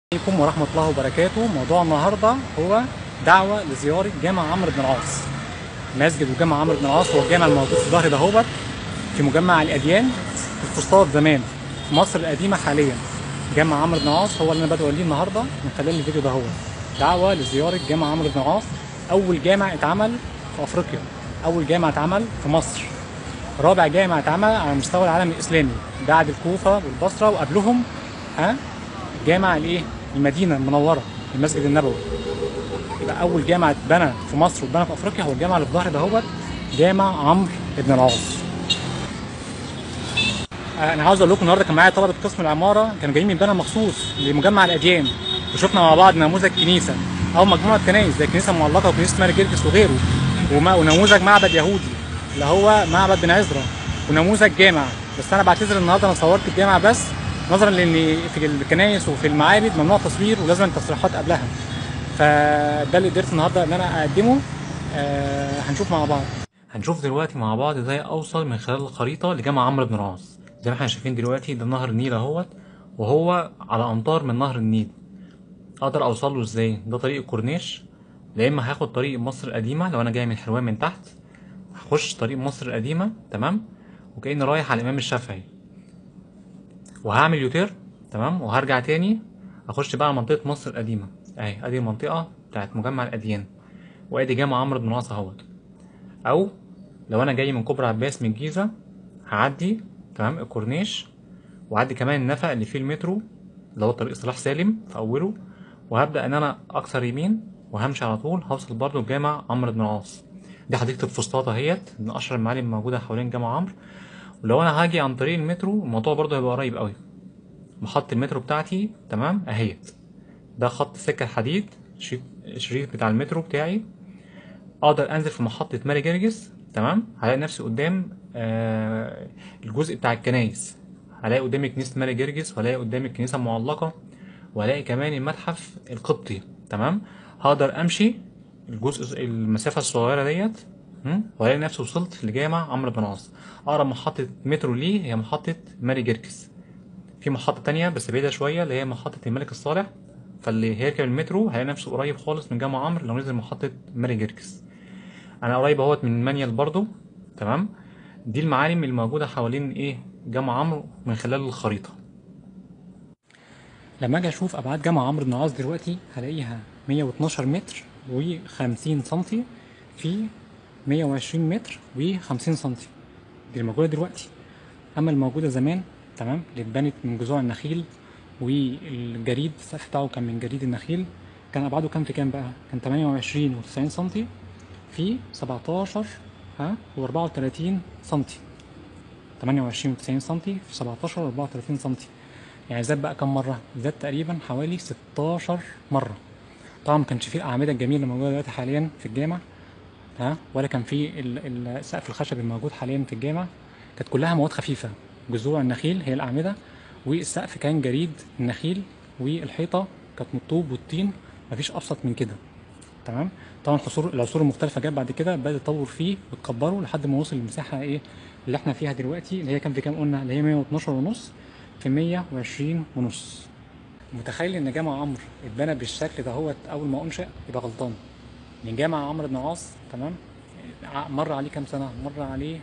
عليكم ورحمة الله وبركاته موضوع النهاردة هو دعوة لزيارة جامع عمرو بن العاص مسجد وجامع عمرو بن العاص هو الجامع الموجود في ظهر دهوت في مجمع الأديان في الفسطاط زمان في مصر القديمة حاليا جامع عمرو بن العاص هو اللي أنا بدعو ليه النهاردة من خلال الفيديو دهوت دعوة لزيارة جامع عمرو بن العاص أول جامع اتعمل في أفريقيا أول جامع اتعمل في مصر رابع جامع اتعمل على مستوى العالم الإسلامي بعد الكوفة والبصرة وقبلهم ها جامع الايه المدينه المنوره المسجد النبوي يبقى اول جامع اتبنى في مصر واتبنى في افريقيا هو الجامع اللي في ظهر دهوت جامع عمرو بن العاص انا عاوز اقول لكم النهارده كان معايا طلبه قسم العماره كانوا جايين من بنا مخصوص لمجمع الاديان وشفنا مع بعض نموذج كنيسه او مجموعه كنايس زي كنيسه معلقه وكنيسه ماري جرجس وغيره وما- ونموذج معبد يهودي اللي هو معبد بن عزرا ونموذج جامع بس انا بعتذر النهارده انا صورت الجامع بس نظرا لان في الكنايس وفي المعابد ممنوع تصوير ولازم تصريحات قبلها فده اللي قدرت النهارده ان انا اقدمه آه هنشوف مع بعض هنشوف دلوقتي مع بعض ازاي اوصل من خلال الخريطه لجامع عمرو بن العاص زي ما احنا شايفين دلوقتي ده نهر النيل اهوت وهو على امتار من نهر النيل اقدر اوصل له ازاي ده طريق الكورنيش يا اما هاخد طريق مصر القديمه لو انا جاي من حلوان من تحت هخش طريق مصر القديمه تمام وكاني رايح على الامام الشافعي وهعمل يوتير تمام وهرجع تاني اخش بقى على منطقه مصر القديمه اهي ادي المنطقه بتاعت مجمع الاديان وادي جامع عمرو بن العاص اهوت او لو انا جاي من كوبري عباس من الجيزه هعدي تمام الكورنيش وعدي كمان النفق اللي فيه المترو اللي هو طريق صلاح سالم في اوله وهبدا ان انا اكسر يمين وهمشي على طول هوصل برضو لجامع عمرو بن العاص دي حديقه الفسطاط اهيت من اشهر المعالم الموجوده حوالين جامع عمرو ولو انا هاجي عن طريق المترو الموضوع برضو هيبقى قريب قوي محطة المترو بتاعتي تمام اهيت ده خط سكة الحديد شريط الشريط بتاع المترو بتاعي اقدر انزل في محطة ماري جرجس تمام هلاقي نفسي قدام آه الجزء بتاع الكنايس هلاقي قدامي كنيسة ماري جرجس وهلاقي قدامي الكنيسة المعلقة وهلاقي كمان المتحف القبطي تمام هقدر امشي الجزء المسافة الصغيرة ديت م? وهلاقي نفسي وصلت لجامع عمرو بن العاص اقرب محطة مترو ليه هي محطة ماري جرجس في محطة تانية بس بعيدة شوية اللي هي محطة الملك الصالح فاللي هيركب المترو هيلاقي نفسه قريب خالص من جامع عمرو لو نزل محطة ماري جرجس أنا قريب اهوت من مانيال برضو تمام دي المعالم الموجودة حوالين إيه جامع عمرو من خلال الخريطة لما أجي أشوف أبعاد جامع عمرو بن العاص دلوقتي هلاقيها 112 متر و50 سنتي في 120 متر و50 سنتي دي الموجودة دلوقتي اما الموجوده زمان تمام اللي اتبنت من جذوع النخيل والجريد السقف بتاعه كان من جريد النخيل كان ابعاده كام في كام بقى كان 28 و90 سنتي في 17 ها و34 سنتي 28 و90 سنتي في 17 و34 سنتي يعني زاد بقى كام مره زاد تقريبا حوالي 16 مره طبعا ما كانش فيه الاعمده الجميله اللي موجوده دلوقتي حاليا في الجامع ها ولا كان في ال- ال- السقف الخشبي الموجود حاليا في الجامع كانت كلها مواد خفيفة جذوع النخيل هي الأعمدة والسقف كان جريد النخيل والحيطة كانت من الطوب والطين مفيش أبسط من كده تمام طبعا العصور العصور المختلفة جت بعد كده بدأ يطور فيه وتكبروا لحد ما وصل المساحة ايه اللي احنا فيها دلوقتي اللي هي كان في كام قلنا اللي هي 112 ونص في 120 ونص متخيل ان جامع عمرو اتبنى بالشكل ده هو اول ما انشأ يبقى غلطان لان جامع عمرو بن العاص تمام ع- مر عليه كام سنة؟ مر عليه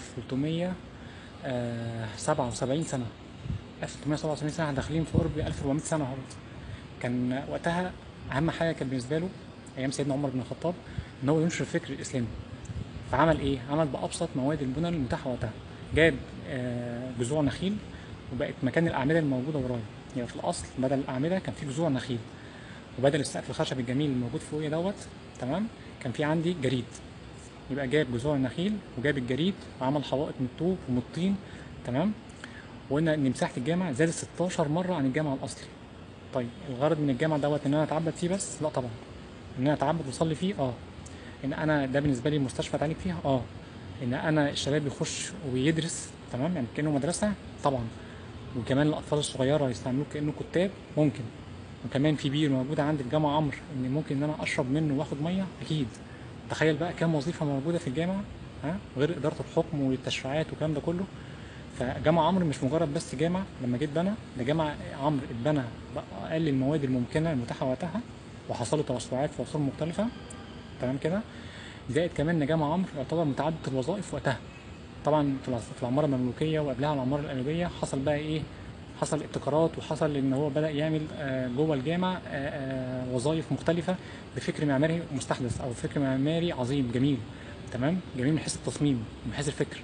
1377 سنة 1377 سنة احنا داخلين في قرب 1400 سنة اهو كان وقتها أهم حاجة كانت بالنسبة له أيام سيدنا عمر بن الخطاب إن هو ينشر الفكر الإسلامي فعمل إيه؟ عمل بأبسط مواد البنى المتاحة وقتها جاب آه، جذوع نخيل وبقت مكان الأعمدة الموجودة ورايا يعني في الأصل بدل الأعمدة كان في جذوع نخيل وبدل السقف الخشبي الجميل الموجود فوقيه دوت تمام كان في عندي جريد يبقى جاب جذوع النخيل وجاب الجريد وعمل حوائط من الطوب ومن الطين تمام وقلنا ان مساحه الجامع زادت 16 مره عن الجامع الاصلي طيب الغرض من الجامع دوت ان انا اتعبد فيه بس لا طبعا ان انا اتعبد واصلي فيه اه ان انا ده بالنسبه لي مستشفى اتعالج فيها اه ان انا الشباب يخش ويدرس تمام يعني كانه مدرسه طبعا وكمان الاطفال الصغيره يستعملوه كانه كتاب ممكن وكمان في بير موجوده عندي في جامع عمرو ان ممكن ان انا اشرب منه واخد ميه اكيد تخيل بقى كام وظيفه موجوده في الجامعه ها غير اداره الحكم والتشريعات والكلام ده كله فجامع عمرو مش مجرد بس جامع لما جيت بنى ده جامع عمرو اتبنى بأقل المواد الممكنة المتاحة وقتها وحصل له توسعات في عصور مختلفة تمام كده زائد كمان ان جامع عمرو يعتبر متعدد الوظائف وقتها طبعا في العص- في العمارة المملوكية وقبلها العمارة الأيوبية حصل بقى ايه حصل ابتكارات وحصل ان هو بدأ يعمل آه، جوه الجامع آه، آه، وظائف مختلفة بفكر معماري مستحدث او فكر معماري عظيم جميل تمام جميل من حيث التصميم من حيث الفكر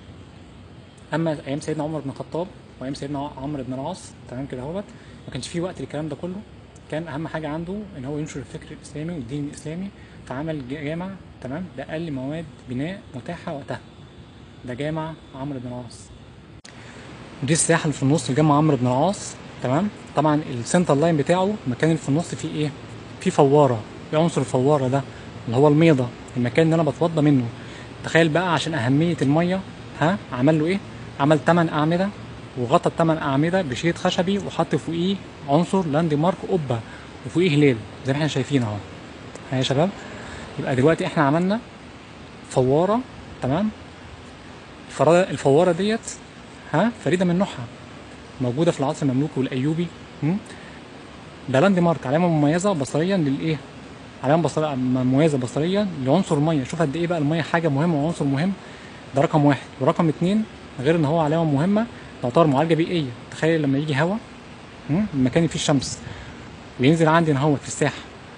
اما ايام سيدنا عمر بن الخطاب وايام سيدنا عمرو بن العاص تمام كده اهوت ما كانش في وقت للكلام ده كله كان اهم حاجه عنده ان هو ينشر الفكر الاسلامي والدين الاسلامي فعمل جامع تمام باقل مواد بناء متاحه وقتها ده جامع عمرو بن العاص ودي الساحه اللي في النص جامع عمرو بن العاص تمام طبعا السنتر لاين بتاعه المكان اللي في النص فيه ايه فيه فواره في عنصر الفواره ده اللي هو الميضه المكان اللي انا بتوضى منه تخيل بقى عشان اهميه الميه ها عمل له ايه عمل 8 اعمده وغطى الثمان اعمده بشريط خشبي وحط فوقيه عنصر لاند مارك قبه وفوقيه هلال زي ما احنا شايفين اهو ها يا شباب يبقى دلوقتي احنا عملنا فواره تمام الفرا- الفواره ديت ها فريده من نوعها موجوده في العصر المملوكي والايوبي م? ده لاند مارك علامه مميزه بصريا للايه علامه بصريه مميزه بصريا لعنصر الميه شوف قد ايه بقى الميه حاجه مهمه وعنصر مهم ده رقم واحد ورقم اتنين غير ان هو علامه مهمه تعتبر معالجه بيئيه تخيل لما يجي هوا م? المكان اللي فيه الشمس وينزل عندي هنا هو في الساحه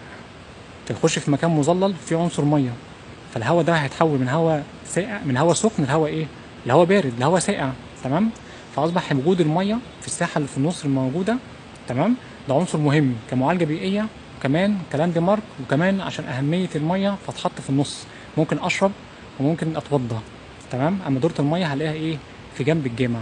تخش في مكان مظلل فيه عنصر ميه فالهواء ده هيتحول من هواء ساقع من هواء سخن لهواء ايه لهواء بارد لهواء ساقع تمام فاصبح وجود الميه في الساحه اللي في النص الموجوده تمام ده عنصر مهم كمعالجه بيئيه وكمان كلاند مارك وكمان عشان اهميه الميه فتحط في النص ممكن اشرب وممكن اتوضى تمام اما دوره الميه هلاقيها ايه في جنب الجامع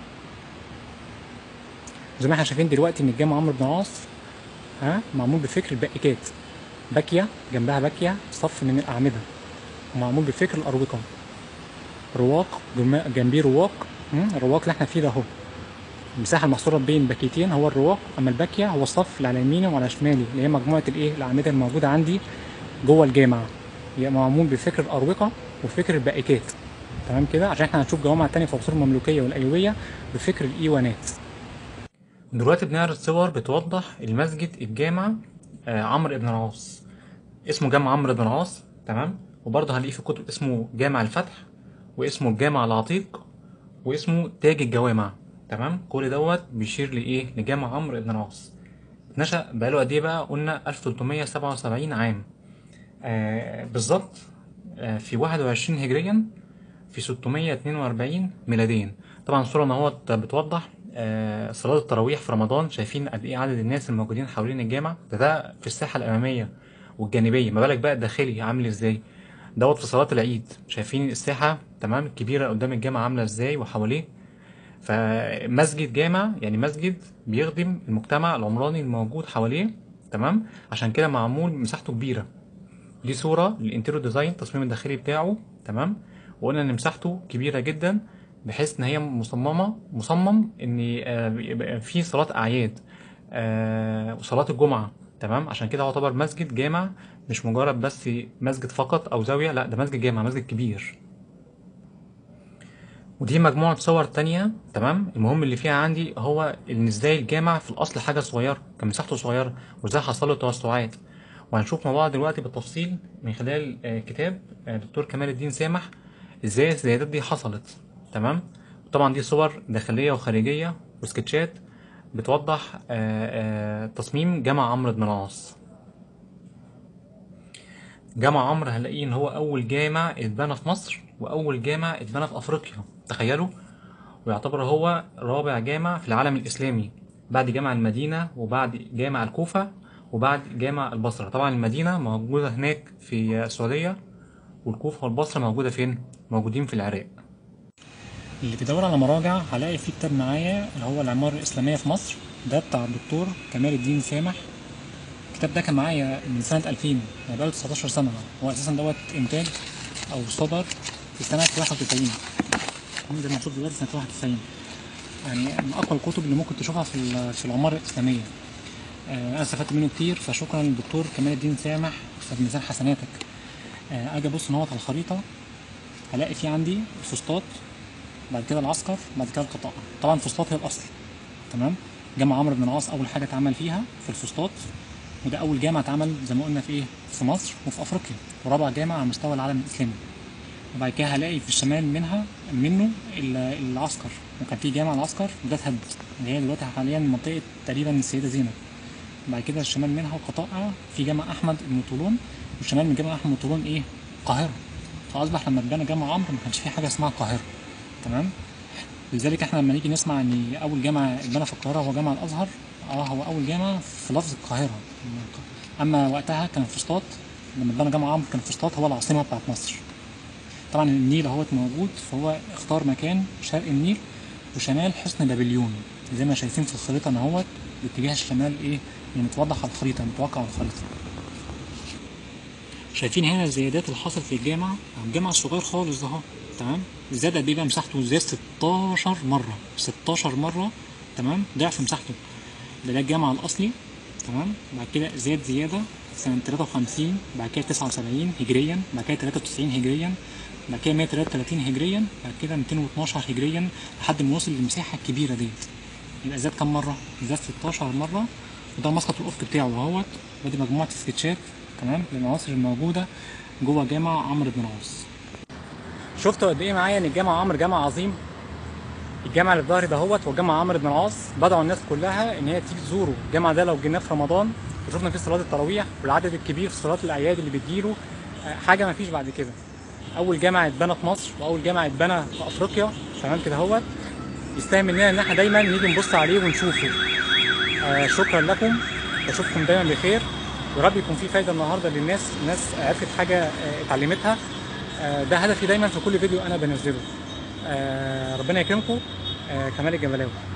زي ما احنا شايفين دلوقتي ان الجامع عمرو بن العاص ها معمول بفكر الباقيكات باكيه جنبها باكيه صف من الاعمده ومعمول بفكر الاروقه رواق جم- جنبيه رواق مم، الرواق اللي احنا فيه ده اهو المساحه المحصوره بين باكيتين هو الرواق اما الباكيه هو الصف اللي على يميني وعلى شمالي اللي هي مجموعه الايه الاعمده الموجوده عندي جوه الجامع يبقى معمول بفكر الاروقه وفكر الباقيكات تمام كده عشان احنا هنشوف جوامع تانية في العصور المملوكيه والايوبيه بفكر الايوانات دلوقتي بنعرض صور بتوضح المسجد الجامع آه، عمرو بن العاص اسمه جامع عمرو بن العاص تمام وبرضه هنلاقيه في كتب اسمه جامع الفتح واسمه الجامع العتيق واسمه تاج الجوامع تمام كل دوت بيشير لايه لجامع عمرو بن العاص نشأ بقاله قد ايه بقى قلنا 1377 عام آه بالظبط آه في 21 هجريا في 642 ميلاديا طبعا الصورة ان هو بتوضح آه صلاة التراويح في رمضان شايفين قد ايه عدد الناس الموجودين حوالين الجامع ده ده في الساحة الأمامية والجانبية ما بالك بقى الداخلي عامل ازاي دوت في صلاة العيد شايفين الساحة تمام الكبيرة قدام الجامع عاملة ازاي وحواليه فمسجد جامع يعني مسجد بيخدم المجتمع العمراني الموجود حواليه تمام عشان كده معمول مساحته كبيرة دي صورة للانتيريور ديزاين التصميم الداخلي بتاعه تمام وقلنا ان مساحته كبيرة جدا بحيث ان هي مصممة مصمم ان آه، يبقى في صلاة اعياد آه، وصلاة الجمعة تمام عشان كده هو يعتبر مسجد جامع مش مجرد بس مسجد فقط او زاوية لا ده مسجد جامع مسجد كبير ودي مجموعة صور تانية تمام المهم اللي فيها عندي هو ان ازاي الجامع في الاصل حاجة صغيرة كان مساحته صغيرة وازاي حصل له توسعات وهنشوف مع بعض دلوقتي بالتفصيل من خلال آه، كتاب آه، دكتور كمال الدين سامح ازاي الزيادات دي حصلت تمام طبعا دي صور داخلية وخارجية وسكتشات بتوضح آه، آه، تصميم جامع عمرو بن العاص جامع عمرو هنلاقيه ان هو اول جامع اتبنى في مصر واول جامع اتبنى في افريقيا تخيلوا ويعتبر هو رابع جامع في العالم الاسلامي بعد جامع المدينه وبعد جامع الكوفه وبعد جامع البصره طبعا المدينه موجوده هناك في السعوديه والكوفه والبصره موجوده فين موجودين في العراق اللي بيدور على مراجع هلاقي في كتاب معايا اللي هو العمارة الإسلامية في مصر ده بتاع الدكتور كمال الدين سامح الكتاب ده كان معايا من سنة 2000 يعني بقاله 19 سنة هو أساسا دوت إنتاج أو صدر في سنة 91 زي ما هنشوف دلوقتي سنة 91 يعني من أقوى الكتب اللي ممكن تشوفها في ال- في العمارة الإسلامية آه، أنا استفدت منه كتير فشكرا للدكتور كمال الدين سامح في ميزان حسناتك آه، أجي أبص إن هو على الخريطة هلاقي في عندي الفسطاط بعد كده العسكر بعد كده القطاع طبعا الفسطاط هي الاصل تمام جامع عمرو بن العاص اول حاجه اتعمل فيها في الفسطاط وده اول جامع اتعمل زي ما قلنا في ايه في مصر وفي افريقيا ورابع جامع على مستوى العالم الاسلامي وبعد كده هلاقي في الشمال منها منه ال- العسكر وكان في جامع العسكر وده اتهد اللي هي دلوقتي حاليا منطقه تقريبا السيده زينب بعد كده الشمال منها القطاع في جامع احمد بن طولون والشمال من جامع احمد بن طولون ايه القاهره فاصبح لما اتبنى جامع عمرو ما كانش في حاجه اسمها القاهره تمام لذلك احنا لما نيجي نسمع ان اول جامع اتبنى في القاهره هو جامع الازهر اه هو اول جامع في لفظ القاهره اما وقتها كان فسطاط لما اتبنى جامع عمرو كان فسطاط هو العاصمه بتاعت مصر طبعا النيل اهوت موجود فهو اختار مكان شرق النيل وشمال حصن بابليون زي ما شايفين في الخريطه ان اهوت باتجاه الشمال ايه اللي متوضح على الخريطه متوقع على الخريطه شايفين هنا الزيادات اللي حصلت في الجامع الجامع الصغير خالص ده اهو تمام زاد قد ايه بقى مساحته زاد 16 مره 16 مره تمام ضعف مساحته ده ده الجامع الاصلي تمام بعد كده زاد زياده سنه 53 بعد كده 79 هجريا بعد كده 93 هجريا بعد كده 133 هجريا بعد كده 212 هجريا لحد ما وصل للمساحه الكبيره ديت يبقى زاد كام مره؟ زاد 16 مره وده المسقط الافقي بتاعه اهوت ودي مجموعه سكتشات تمام للعناصر الموجوده جوه جامع عمرو بن العاص شفتوا قد ايه معايا ان الجامع عمرو جامع عظيم الجامع اللي في ظهري دهوت هو جامع عمرو بن العاص بدعوا الناس كلها ان هي تيجي تزوره الجامع ده لو جيناه في رمضان وشفنا فيه صلاه التراويح والعدد الكبير في صلاه الاعياد اللي بتجيله آه، حاجه ما فيش بعد كده اول جامع اتبنى في مصر واول جامع اتبنى في افريقيا تمام كده اهوت يستاهل مننا ان احنا دايما نيجي نبص عليه ونشوفه آه شكرا لكم بشوفكم دايما بخير ويا رب يكون في فايده النهارده للناس الناس عرفت حاجه آه اتعلمتها آه ده هدفي دايما في كل فيديو انا بنزله آه ربنا يكرمكم آه كمال الجملاوي